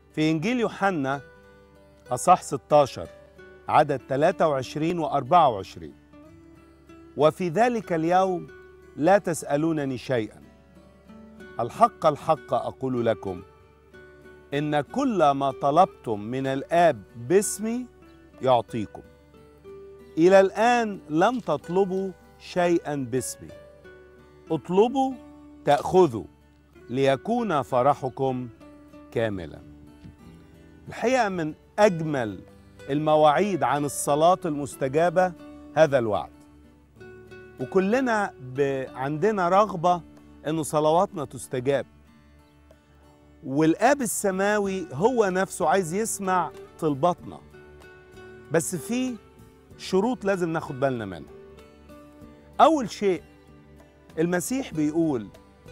في إنجيل يوحنا أصح 16 عدد 23 و 24 وفي ذلك اليوم لا تسألونني شيئا الحق الحق أقول لكم إن كل ما طلبتم من الآب باسمي يعطيكم إلى الآن لم تطلبوا شيئا باسمي اطلبوا تأخذوا ليكون فرحكم كاملا الحقيقة من أجمل المواعيد عن الصلاة المستجابة هذا الوعد وكلنا ب... عندنا رغبة أن صلواتنا تستجاب والآب السماوي هو نفسه عايز يسمع طلباتنا بس في شروط لازم ناخد بالنا منها أول شيء المسيح بيقول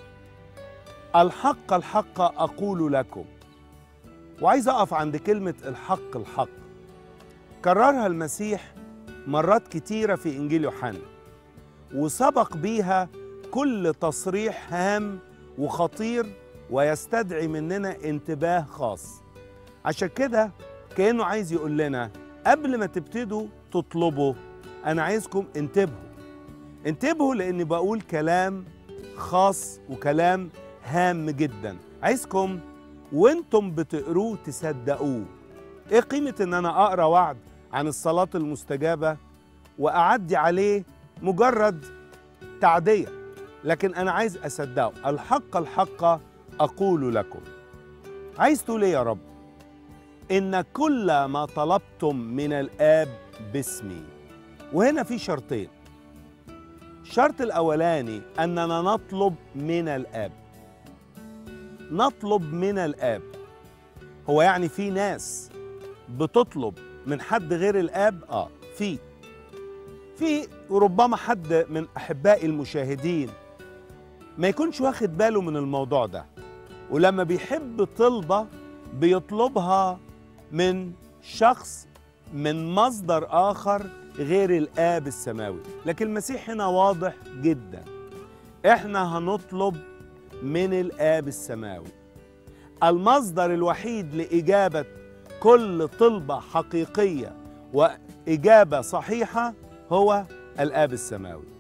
الحق الحق أقول لكم وعايز أقف عند كلمة الحق الحق كررها المسيح مرات كتيرة في إنجيل يوحنا وسبق بيها كل تصريح هام وخطير ويستدعي مننا انتباه خاص عشان كده كأنه عايز يقول لنا قبل ما تبتدوا تطلبوا أنا عايزكم انتبهوا انتبهوا لأني بقول كلام خاص وكلام هام جدا عايزكم وانتم بتقروه تصدقوه ايه قيمة ان انا اقرا وعد عن الصلاة المستجابة واعدي عليه مجرد تعدية لكن انا عايز اصدقه الحق الحق اقول لكم عايز تقول ايه يا رب ان كل ما طلبتم من الاب باسمي وهنا في شرطين الشرط الاولاني اننا نطلب من الاب نطلب من الاب هو يعني في ناس بتطلب من حد غير الاب اه في في ربما حد من احبائي المشاهدين ما يكونش واخد باله من الموضوع ده ولما بيحب طلبه بيطلبها من شخص من مصدر اخر غير الاب السماوي لكن المسيح هنا واضح جدا احنا هنطلب من الآب السماوي المصدر الوحيد لإجابة كل طلبة حقيقية وإجابة صحيحة هو الآب السماوي